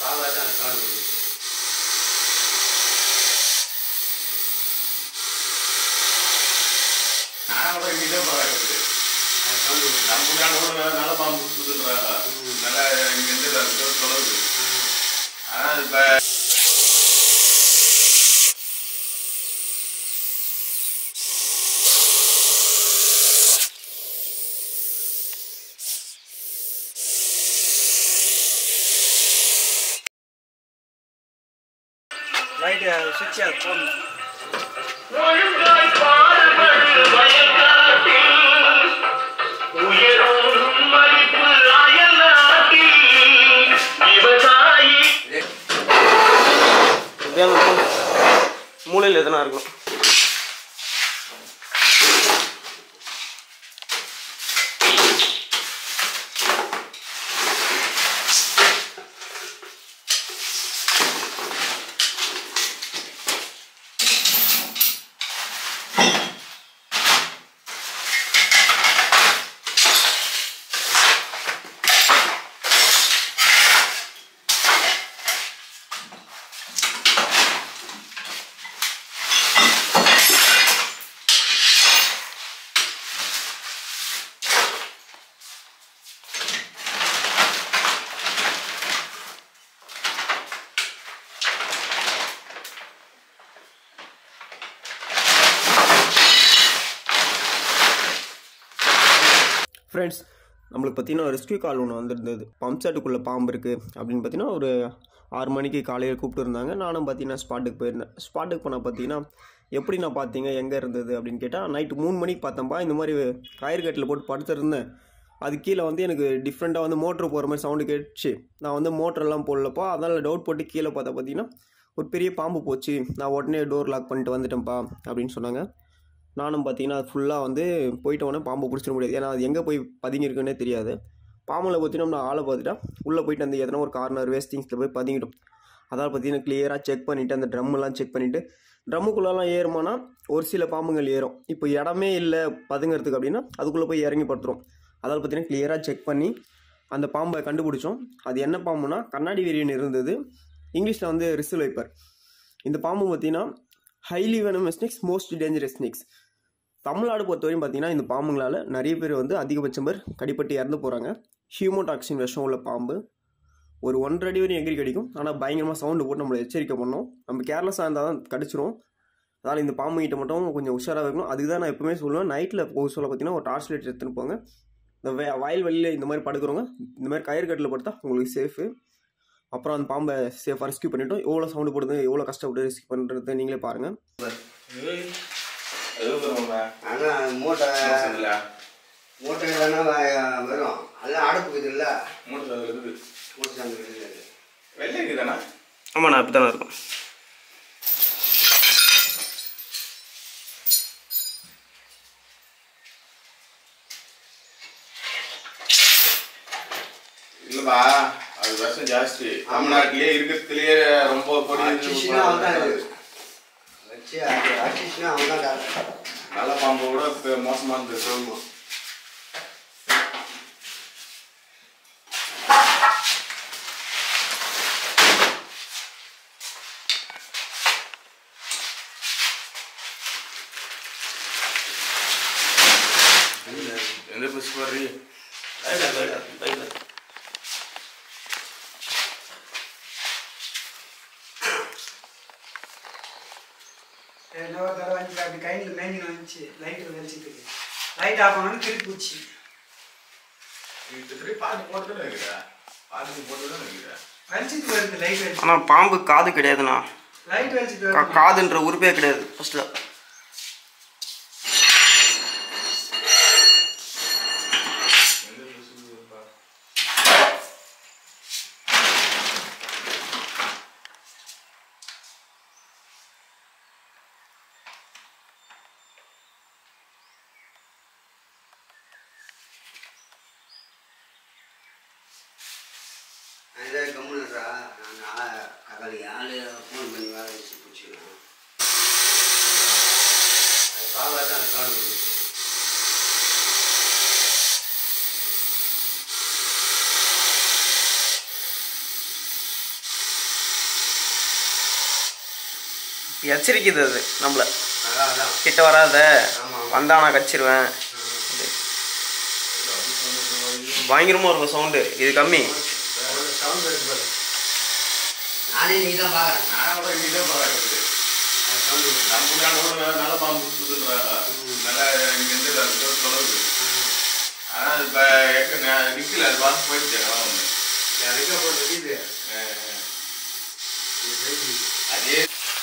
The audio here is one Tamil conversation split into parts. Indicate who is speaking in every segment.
Speaker 1: பாவா தான் கால் கொடுக்குது
Speaker 2: நான் கூட இங்கே தான் பார்க்குறது
Speaker 1: அது கால் கொடுக்குது
Speaker 2: நம்ம கால கூட நல்ல பாம்பு சுற்றுன்றாங்க நல்லா இங்கேருந்து தொடருது ஆனால் இப்போ
Speaker 3: லைட்டு சுவிட்ச் அது போடணும்
Speaker 4: ஒழுங்காய் பாடுபடு வயல்காட்டில் உயரும் மதிப்பு அயல் நாட்டில் விவசாயி
Speaker 3: எப்படியா மூலையில் எதனா இருக்கும் ஃப்ரெண்ட்ஸ் நம்மளுக்கு பார்த்தீங்கன்னா ரெஸ்க்யூ கால் ஒன்று வந்திருந்தது பம்ப் செட்டுக்குள்ளே பாம்பு இருக்குது அப்படின்னு பார்த்தீங்கன்னா ஒரு ஆறு மணிக்கு காலையில் கூப்பிட்டு இருந்தாங்க நானும் பார்த்தீங்கன்னா ஸ்பாட்டுக்கு போயிருந்தேன் ஸ்பாட்டுக்கு போனால் பார்த்தீங்கன்னா எப்படி நான் பார்த்தீங்க எங்கே இருந்தது அப்படின்னு கேட்டால் நைட்டு மூணு மணிக்கு பார்த்தேன்ப்பா இந்த மாதிரி கயிறு கட்டில் போட்டு படுத்துருந்தேன் அது கீழே வந்து எனக்கு டிஃப்ரெண்ட்டாக வந்து மோட்ரு போகிற மாதிரி சவுண்டு கேட்டுச்சு நான் வந்து மோட்டரெல்லாம் போடலப்பா அதனால் டவுட் போட்டு கீழே பார்த்தா பார்த்தீங்கன்னா ஒரு பெரிய பாம்பு போச்சு நான் உடனே டோர் லாக் பண்ணிட்டு வந்துட்டேன்ப்பா அப்படின்னு சொன்னாங்க நானும் பார்த்தீங்கன்னா அது ஃபுல்லாக வந்து போயிட்ட உடனே பாம்பை பிடிச்சிட முடியாது ஏன்னா அது எங்கே போய் பதுங்கியிருக்குன்னே தெரியாது பாம்பில் பார்த்தீங்கன்னா நம்ம ஆளை பார்த்துட்டா உள்ளே போயிட்டு அந்த எதனா ஒரு கார்னர் வேஸ்டிங்ஸில் போய் பதுங்கிடும் அதாவது பார்த்தீங்கன்னா கிளியராக செக் பண்ணிவிட்டு அந்த ட்ரம்மெல்லாம் செக் பண்ணிவிட்டு ட்ரம்முக்குள்ளெல்லாம் ஏறுமானா ஒரு சில பாம்புகள் ஏறும் இப்போ இடமே இல்லை பதுங்கிறதுக்கு அப்படின்னா அதுக்குள்ளே போய் இறங்கி படுத்துரும் அதாவது பார்த்தீங்கன்னா கிளியராக செக் பண்ணி அந்த பாம்பை கண்டுபிடிச்சோம் அது என்ன பாம்புனா கண்ணாடி வீரியன் இருந்தது இங்கிலீஷில் வந்து ரிசில் வைப்பர் இந்த பாம்பு பார்த்தீங்கன்னா highly venom snakes most dangerous snakes Tamil Nadu பொறுத்தவரையும் பார்த்தீங்கன்னா இந்த பாம்புங்களால் நிறைய பேர் வந்து அதிகபட்சம் பேர் கடிப்பட்டு இறந்து போகிறாங்க ஹியூமோடாக்சின் விஷம் உள்ள பாம்பு ஒரு ஒன்றரை அடி வரையும் எகிரி கடிக்கும் ஆனால் பயங்கரமாக சவுண்டு போட்டு நம்மளை எச்சரிக்கை பண்ணோம் நம்ம கேர்லெஸ்ஸாக இருந்தால் தான் கடிச்சிரும் அதனால் இந்த பாம்பு கிட்ட மட்டும் கொஞ்சம் உஷாராக இருக்கணும் அதுக்கு தான் நான் எப்பவுமே சொல்லுவேன் நைட்டில் போக சொல்ல பார்த்தீங்கன்னா ஒரு டார்ச் லைட் எடுத்துன்னு போங்க இந்த வய வயல் வெளியில் இந்த மாதிரி படுக்கிறவங்க இந்த மாதிரி கயிறு கட்டில் படுத்தா உங்களுக்கு சேஃபு அப்புறம் அந்த பாம்பை சேஃபாக ரெஸ்க்யூ பண்ணிட்டோம் எவ்வளோ சவுண்டு போடுது எவ்வளோ கஷ்டப்பட்டு ரெஸ்க்யூ பண்ணுறது நீங்களே பாருங்கள்
Speaker 1: ஆனால் மூட்டை
Speaker 2: இல்லை
Speaker 1: மூட்டை இல்லைன்னா வரும் அதெல்லாம் அடுப்பு இது இல்லை
Speaker 2: மூட்டை அதில் இருக்குது
Speaker 1: மூட்டை சாமி இல்லை
Speaker 2: வெள்ளை இருக்குதானே
Speaker 3: ஆமாண்ணா அப்படி தானே இருக்கும்
Speaker 2: இல்லைப்பா அது விஷம் ஜாஸ்தி தமிழ்நாட்டிலேயே இருக்கிறதுலேயே ரொம்ப கொடி
Speaker 1: அடிச்சுன்னா அவன் தான் இது வச்சு அது அடிச்சுன்னா அவன் தான் டாக்டர்
Speaker 2: நல்ல பாம்பை விட இப்ப மோசமா இருந்தது
Speaker 1: ஆமாம்
Speaker 2: எந்த பஸ் பாரு
Speaker 5: என்ன ஒரு தடவை வந்துச்சு அப்படி கையில் மேஞ்சின்னு வந்துச்சு லைட்டு வெளிச்சிட்டு லைட் ஆஃப் பண்ணணும் திருப்பி போச்சு
Speaker 2: திருப்பி பாட்டு போட்டு தானே இருக்கிற பாட்டு போட்டு தானே இருக்கிற
Speaker 5: வெளிச்சிட்டு வருது லைட் வெளிச்சு
Speaker 3: ஆனால் பாம்பு காது கிடையாதுண்ணா
Speaker 5: லைட் வெளிச்சிட்டு
Speaker 3: கா-
Speaker 5: வருது
Speaker 3: காதுன்ற உறுப்பே கிடையாது ஃபஸ்ட்டில்
Speaker 2: எந்த பஸ் இருக்குப்பா
Speaker 1: அதான் கம்முன்றா நான் அகலி ஆள் ஃபோன் பண்ணி வேலை வச்சு பிடிச்சிக்கலாம் அது பாவா தான் கால் கொடுக்குது
Speaker 3: எச்சரிக்குது அது நம்மளை
Speaker 1: அதான் அதான்
Speaker 3: கிட்ட வராத
Speaker 1: ஆமா.
Speaker 3: வந்தா நான் கச்சிருவேன் பயங்கரமாக இருக்கும் சவுண்டு இது கம்மி
Speaker 1: சவுண்ட் இருக்கு பாரு நானே நீ தான் பார்க்குறேன்
Speaker 2: நான் கூட இங்கே தான் பார்க்குறது
Speaker 1: சவுண்ட் இருக்கு
Speaker 2: நம்ம ஊர்ல கூட நல்ல பாம்பு சுத்துதுன்றாங்க நல்லா இங்கேருந்து அது தொலைவுது ஆனால் இப்போ எங்க நான் நிற்கல அது பார்த்து போயிடுச்சு அதெல்லாம் ஒன்று
Speaker 1: எனக்கு போட்டு இது
Speaker 2: அதே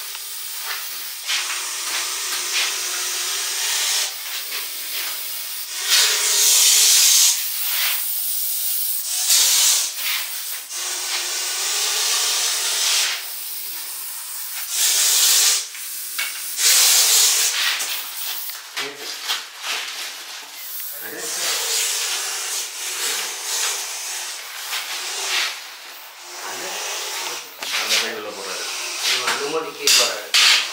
Speaker 2: அந்த சைடில் போடுறாரு
Speaker 1: அந்த மட்டும் கீழ் போகிறாரு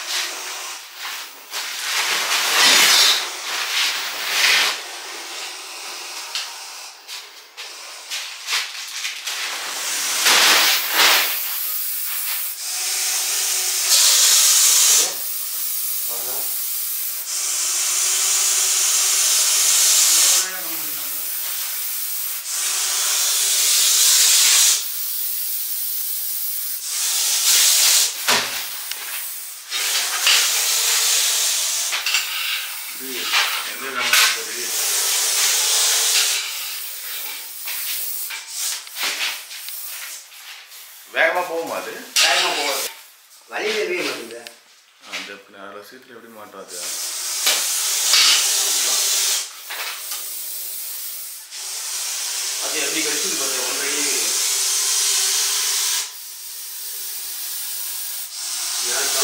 Speaker 2: இது எந்த நம்ம சரி வேகமாக போகுமா அது
Speaker 1: வேகமாக போகாது வழியில் எதுவே மாட்டேங்குது
Speaker 2: அந்த அதில் சீட்டில் எப்படி மாட்டாது
Speaker 3: அது எப்படி கடிச்சது பார்த்து ஒன்றரை
Speaker 1: நான்